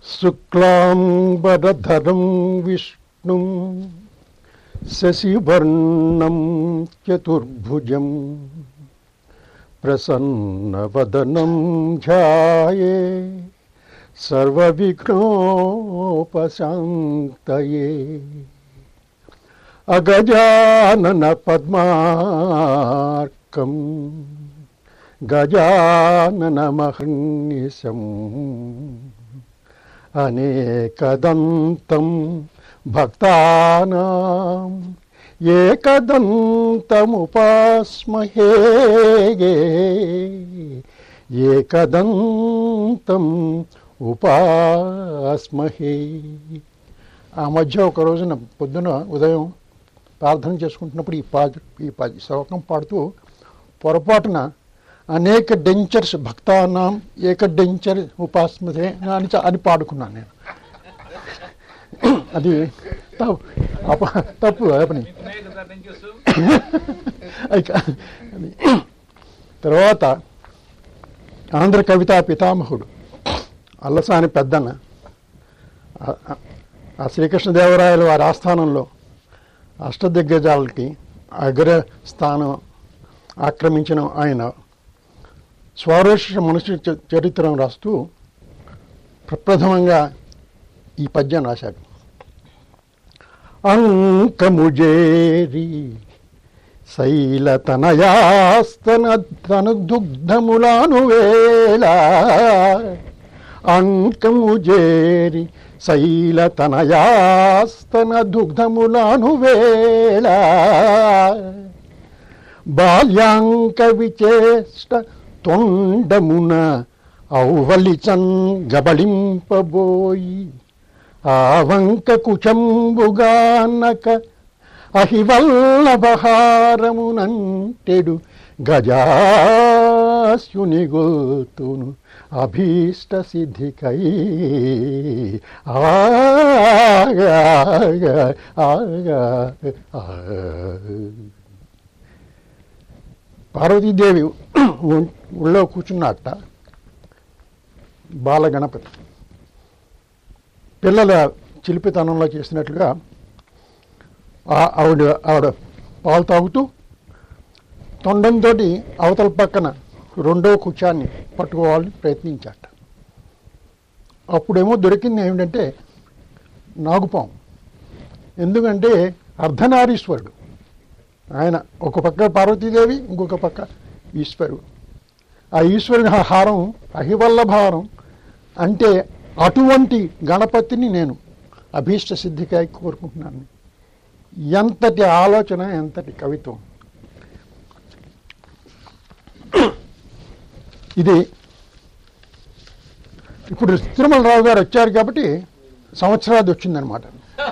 శుక్లాంబరధరం విష్ణుం శశివర్ణం చతుర్భుజం ప్రసన్నవదనం ధ్యాయే సర్వవిఘ్నోపశాంతయే అగజానన పద్మార్కం గజాననమహర్నిశం అనేకదంతం భక్తానాం ఏకదంతముపాస్మహే ఏకదంతం ఉపాస్మహే ఆ మధ్య ఒక రోజున పొద్దున ఉదయం ప్రార్థన చేసుకుంటున్నప్పుడు ఈ పా ఈ ప- శ్లోకం పాడుతూ పొరపాటున అనేక డెంచర్స్ భక్తానాం ఏక డెంచర్ ఉపాస్మతే అని చ- అని పాడుకున్నాను నేను అది తప్పు అప- తప్పు పని అది కా- అది. తర్వాత ఆంధ్ర కవితా పితామహుడు అల్లసాని పెద్దన్న ఆ- ఆ- ఆ శ్రీకృష్ణదేవరాయలు వారి ఆస్థానంలో అష్టదిగ్గజాలకి అగ్ర స్థానం ఆక్రమించిన ఆయన స్వరోష మనుషు చ- చరిత్రను రాస్తూ ప్రప్రథమంగా ఈ పద్యం రాశాడు అంకముజేరి శైలతనయాస్తన తను దుగ్ధములాను వేళ అంకముజేరి శైలతనయాస్తన దుగ్ధములాను వేళ బాల్యాంక విచేష్ట తొండమున ఔవలిచన్ గబళింపబోయి ఆవంక కుచంబుగానక అహివల్లభహారమునంటెడు గజాస్యుని గోతును అభీష్ట సిద్ధికై ఆగా ఆగా ఆ పార్వతీదేవి ఉ- ఊళ్ళో కూర్చున్నట్ట బాలగణపతి పిల్లల చిలిపితనంలో చేసినట్లుగా ఆ- ఆవిడ ఆవిడ పాలు తాగుతూ తొండంతో అవతల పక్కన రెండో కుచాన్ని పట్టుకోవాలని ప్రయత్నించాట అప్పుడేమో దొరికింది ఏమిటంటే నాగుపాము ఎందుకంటే అర్ధనారీశ్వరుడు ఆయన ఒక పక్క పార్వతీదేవి ఇంకొక పక్క ఈశ్వరుడు ఆ ఈశ్వరుని హా- హారం అహివల్లభారం అంటే అటువంటి గణపతిని నేను అభీష్ట సిద్ధికై కోరుకుంటున్నాను ఎంతటి ఆలోచన ఎంతటి కవిత్వం ఇది ఇప్పుడు తిరుమలరావు గారు వచ్చారు కాబట్టి సంవత్సరాది వచ్చిందనమాట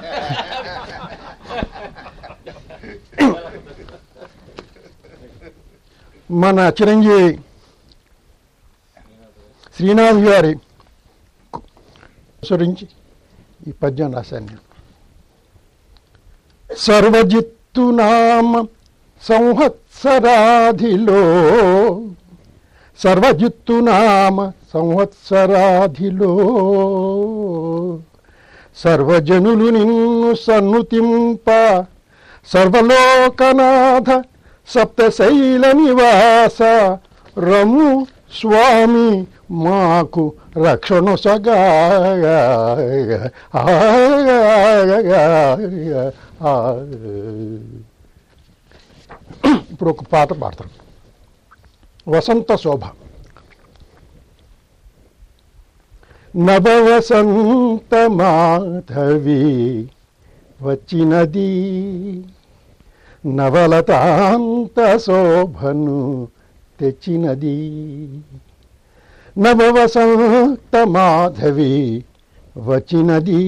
మన చిరంజీవి శ్రీనాథ్ గారి అనుసరించి ఈ పద్యం రాశాను నేను సర్వజిత్తు నామ సంవత్సరాధిలో సర్వజిత్తు నామ సంవత్సరాధిలో సర్వజనులు నిన్ను సన్నుతింప సర్వలోకనాథ సప్తశైల నివాస రమ్ము స్వామి మాకు రక్షణ సగా ఇప్పుడు ఒక పాట పాడతాం వసంత శోభ నవవసంత మాధవి వచ్చినది నవలతాంత శోభను తెచ్చినది నవవసంత మాధవి వచ్చినది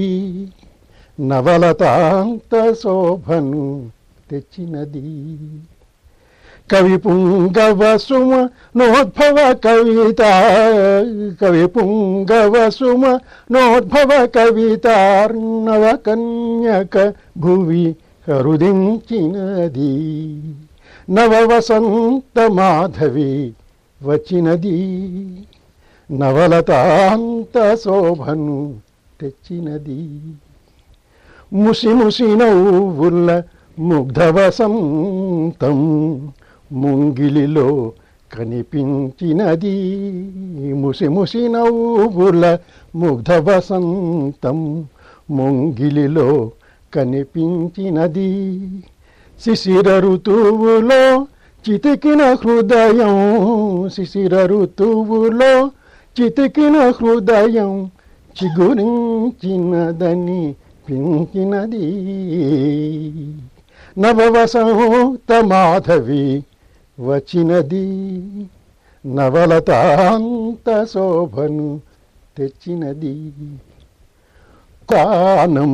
నవలతాంత శోభను తెచ్చినది కవి పుంగవ సుమ నోద్భవ కవిత కవి పుంగవ సుమ నోద్భవ కవితార్ణవ కన్యక భువి హరుదించినది నవ వసంత మాధవి వచ్చినది నవలతాంత శోభను తెచ్చినది ముసి ముసి నవ్వుల ముగ్ధ వసంతం ముంగిలిలో కనిపించినది ముసి ముసి నవ్వుల ముగ్ధ వసంతం ముంగిలిలో కనిపించినది శిశిర ఋతువులో చితికిన హృదయం శిశిర ఋతువులో చితికిన హృదయం చిగురించినదని పించినది నవవసంత మాధవి వచ్చినది నవలతాంత శోభను తెచ్చినది కానం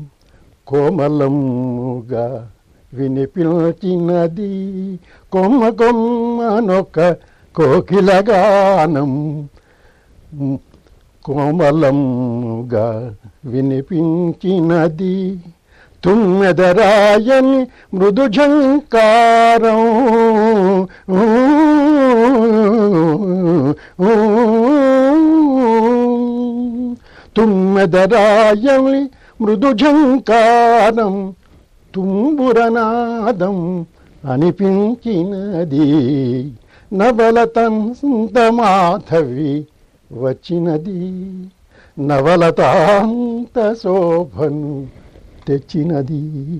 కోమలముగా వినిపించినది కొమ్మ కొమ్మనొక్క కోకిలగానం కోమలముగా వినిపించినది తుమ్మెదరాయని మృదు ఝంకారం తుమ్మెదరాయని మృదు ఝంకారం తుంబురనాదం అనిపించినది నవలతంత మాధవి వచ్చినది నవలతాంత శోభను తెచ్చినది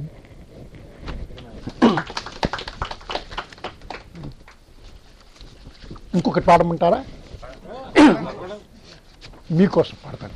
ఇంకొకటి పాడమంటారా మీకోసం పాడతాను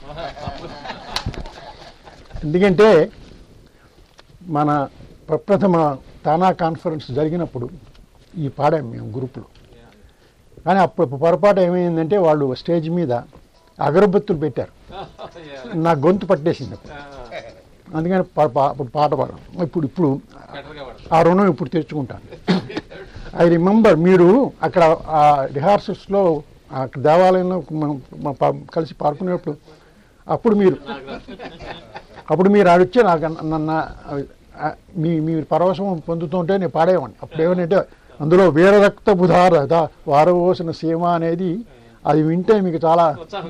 ఎందుకంటే మన ప్రప్రథమ తానా కాన్ఫరెన్స్ జరిగినప్పుడు ఈ పాడాం మేము గ్రూప్లో కానీ అప్పుడు పొరపాటు ఏమైందంటే వాళ్ళు స్టేజ్ మీద అగరబత్తులు పెట్టారు నా గొంతు పట్టేసింది అప్పుడు. అందుకని పా- పా- అప్పుడు పాట పాడడం ఇప్పుడు ఇప్పుడు ఆ రుణం ఇప్పుడు తెచ్చుకుంటాను ఐ రిమెంబర్ మీరు అక్కడ ఆ రిహార్సల్స్లో అక్కడ దేవాలయంలో మనం మనం పా- కలిసి పాడుకునేటప్పుడు అప్పుడు మీరు అప్పుడు మీరు ఆడొచ్చి నాకు నన్న ఆ, మీ మీ పరవశం పొందుతుంటే నేను పాడేవాడిని అప్పుడు ఏమనంటే అందులో వీరరక్త బుధార వారవోసిన సీమ అనేది అది వింటే మీకు చాలా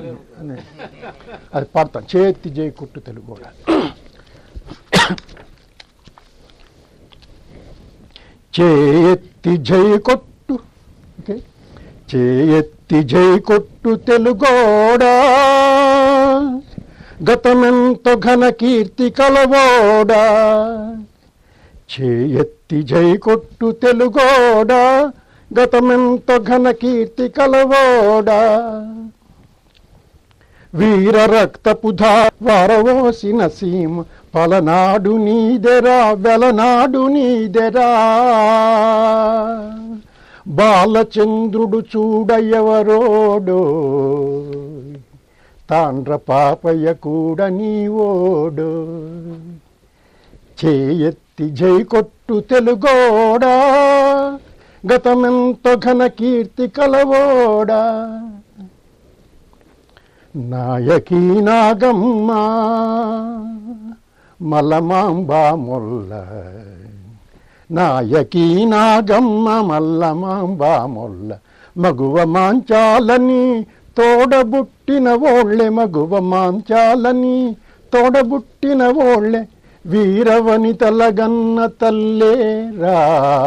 అది పాడతాను చేతి జై కుట్టు తెలుగు కూడా చేయెత్తి జై కొట్టు ఓకే చేయెత్తి జై కొట్టు తెలుగోడా గతమెంతో ఘన కీర్తి కలవోడా చేయెత్తి జై కొట్టు తెలుగోడా గతమెంతో ఘన కీర్తి కలవోడా వీర రక్తపు ధా వారవోసిన సీమ పలనాడు నీదెరా వెలనాడు నీదెరా బాలచంద్రుడు చూడయవరోడో తాండ్ర పాపయ్య కూడా నీవోడు చేయెత్తి జై కొట్టు తెలుగోడా గతమెంతో ఘన కీర్తి కలవోడా నాయకీ నాగమ్మ మల్లమాంబా మొల్ల నాయకీ నాగమ్మ మల్లమాంబా మొల్ల మగువ మాంచాలని తోడబుట్టిన ఓళ్ళె మగువ మాంచాలని తోడబుట్టిన ఓళ్ళె వీరవనితలగన్న తల్లేరా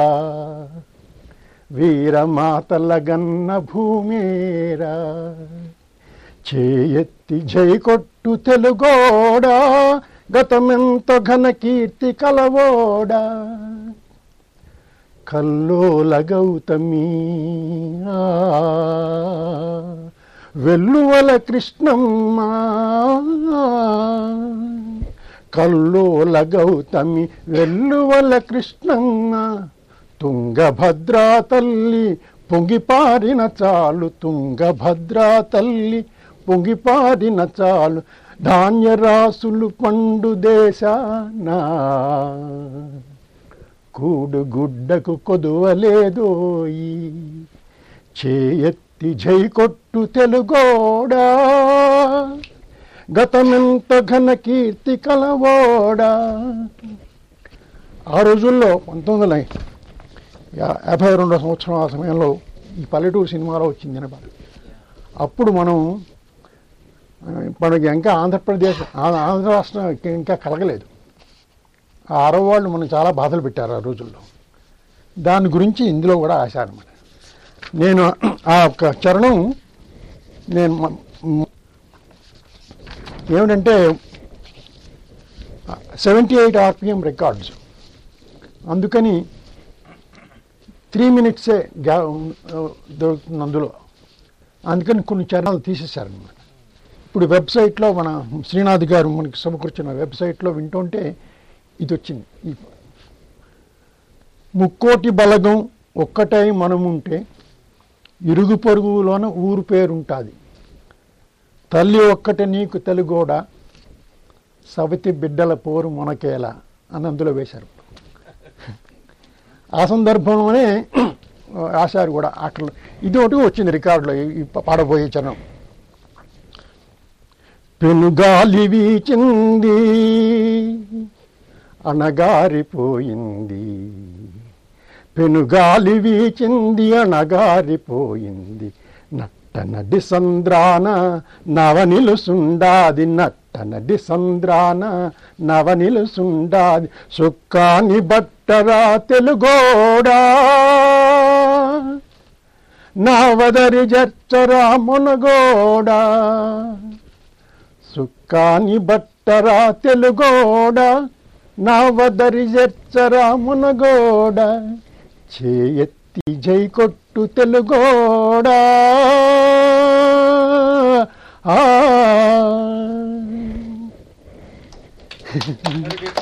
వీరమాతలగన్న భూమేరా చేయెత్తి జై కొట్టు తెలుగోడా గతమెంత ఘన కీర్తి కలవోడా కల్లోల గౌతమి ఆ, వెల్లువల కృష్ణమ్మ కల్లోల గౌతమి వెల్లువల కృష్ణమ్మ తుంగభద్రా తల్లి పొంగిపారిన చాలు తుంగభద్రా తల్లి పొంగిపారిన చాలు ధాన్యరాసులు పండు దేశానా కూడు గుడ్డకు కొదువలేదోయి చేయెత్తి జై కొట్టు తెలుగోడా గతమెంత ఘన కీర్తి కలవోడా ఆ రోజుల్లో పంతొమ్మిది వందల యా- యాభై రెండో సంవత్సరం ఆ సమయంలో ఈ పల్లెటూరు సినిమాలో వచ్చింది అనమాట అప్పుడు మనం మనకి ఇంకా ఆంధ్రప్రదేశ్ ఆ- ఆంధ్ర రాష్ట్రం ఇంకా- ఇంకా కలగలేదు ఆ అరవ వాళ్ళు మనం చాలా బాధలు పెట్టారు ఆ రోజుల్లో దాని గురించి ఇందులో కూడా రాశారన్నమాట నేను ఆ ఒక్క చరణం నేను మ- మ్, ఏమిటంటే సెవెంటీ ఎయిట్ ఆర్పిఎం రికార్డ్స్ అందుకని త్రీ మినిట్సే గ్యా దొరుకుతుంది అందులో అందుకని కొన్ని చరణాలు తీసేశారనమాట ఇప్పుడు వెబ్సైట్లో మన శ్రీనాథ్ గారు మనకి సమకూర్చిన వెబ్సైట్లో వింటుంటే ఇది వచ్చింది ఈ ముక్కోటి బలగం ఒక్కటై మనముంటే ఇరుగు పొరుగులోన ఊరు పేరుంటుంది తల్లి ఒక్కటే నీకు తెలుగోడ సవతి బిడ్డల పోరు మొనకేలా అని అందులో వేశారు ఆ సందర్భంలోనే రాశారు కూడా అక్కడ ఇది ఒకటి వచ్చింది రికార్డులో ఈ- ఈ పాడబోయే చరణం పెనుగాలి వీచింది అణగారిపోయింది పెనుగాలి వీచింది అణగారిపోయింది నట్ట నడి సంద్రాన నవనిలుసుండాది నట్ట నడి సంద్రాన నవనిలుసుండాది సుక్కాని బట్టరా తెలుగోడా నవదరి జర్చరా మునగోడా సుక్కాని బట్టరా తెలుగోడ నవదరి జర్చరా మునగోడ చేయెత్తి జై కొట్టు తెలుగోడా ఆ